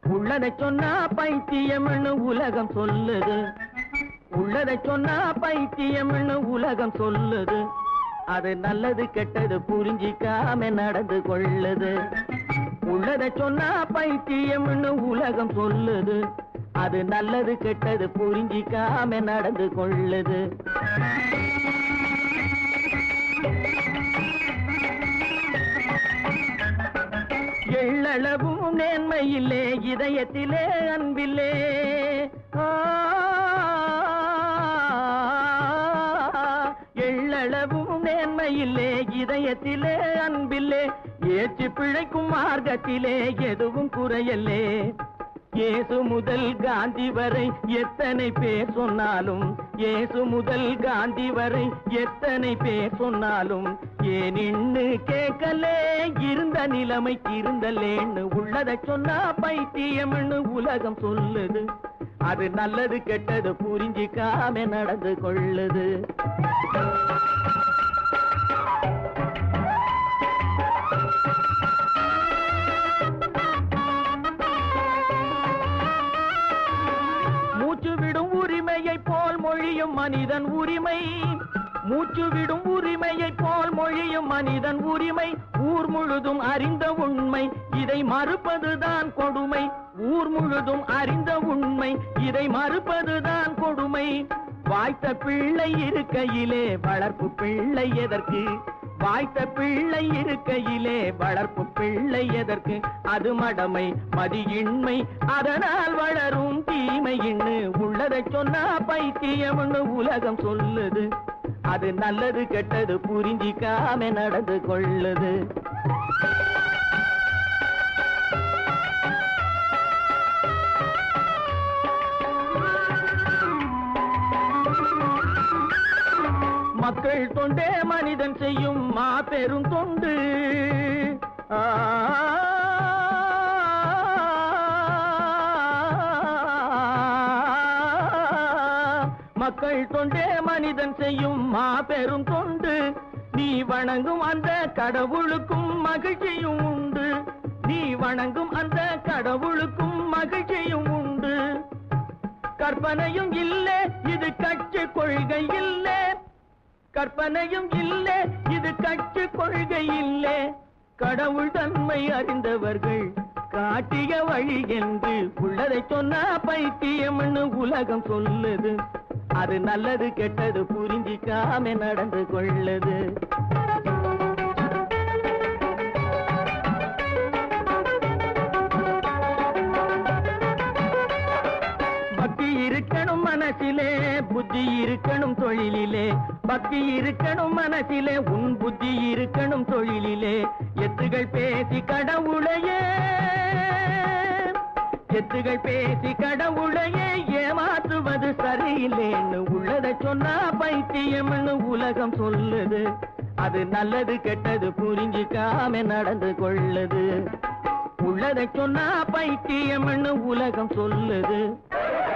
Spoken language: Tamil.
உள்ளதை சொன்னா பைத்தியம்னு உலகம் சொல்லுது உள்ளதை சொன்னா பைத்தியம்னு உலகம் சொல்லுது அது நல்லது கெட்டது புரிஞ்சிக்காம நடந்து கொள்ளுது உள்ளதை சொன்னா பைத்தியம்னு உலகம் சொல்லுது அது நல்லது கெட்டது புரிஞ்சிக்காம நடந்து கொள்ளுது எள்ளளவும் நேர்மையில்லே இதயத்திலே அன்பில்லே ஆ, எள்ளளவும் நேர்மையில்லே இதயத்திலே அன்பில்லே ஏற்றி பிழைக்கும் மார்க்கத்திலே எதுவும் குறையல்லே இயேசு முதல் காந்தி வரை எத்தனை பேர் சொன்னாலும் இயேசு முதல் காந்தி வரை எத்தனை பேர் சொன்னாலும் ஏன் இன்னு கேட்கலே இருந்த நிலைமைக்கு இருந்தலேன்னு உள்ளதை சொன்னா பைத்தியம்னு உலகம் சொல்லுது அது நல்லது கெட்டது புரிஞ்சிக்காம நடந்து கொள்ளுது மூச்சு விடும் உரிமையை போல் மொழியும் மனிதன் உரிமை மூச்சு விடும் உரிமையை போல் மொழியும் மனிதன் உரிமை ஊர் முழுதும் அறிந்த உண்மை இதை மறுப்பதுதான் கொடுமை ஊர் முழுதும் அறிந்த உண்மை இதை மறுப்பதுதான் கொடுமை வாய்த்த பிள்ளை இருக்கையிலே வளர்ப்பு பிள்ளை எதற்கு வாய்த்த பிள்ளை இருக்கையிலே வளர்ப்பு பிள்ளை எதற்கு அது மடமை மதியின்மை அதனால் வளரும் தீமையின்னு உள்ளதை சொன்னா பைத்தியம்னு உலகம் சொல்லுது அது நல்லது கெட்டது புரிஞ்சிக்காம நடந்து கொள்ளுது மக்கள் தொண்டே மனிதன் செய்யும் மாபெரும் தொண்டு ஆ, மக்கள் தொண்டே மனிதன் செய்யும் மாபெரும் தொண்டு நீ வணங்கும் அந்த கடவுளுக்கும் மகிழ்ச்சியும் உண்டு நீ வணங்கும் அந்த கடவுளுக்கும் மகிழ்ச்சியும் உண்டு கற்பனையும் இல்லை இது கட்சி கொள்கை இல்லை கற்பனையும் இல்லை இது கட்சி கொள்கை இல்லை கடவுள் தன்மை அறிந்தவர்கள் காட்டிய வழி என்று உள்ளதை சொன்னா பைத்தியம்னு உலகம் சொல்லுது அது நல்லது கெட்டது புரிஞ்சிக்காம நடந்து கொள்ளுது பக்தி இருக்கணும் மனசிலே புத்தி இருக்கணும் தொழிலிலே பக்தி இருக்கணும் மனசிலே உன் புத்தி இருக்கணும் தொழிலிலே எத்துகள் பேசி கடவுளையே எத்துகள் பேசி கடவுளையே ஏமாற்றுவது சரியில்லைன்னு உள்ளதை சொன்னா பைத்தியம்னு உலகம் சொல்லுது அது நல்லது கெட்டது புரிஞ்சிக்காம நடந்து கொள்ளுது உள்ளதை சொன்னா பைத்தியம்னு உலகம் சொல்லுது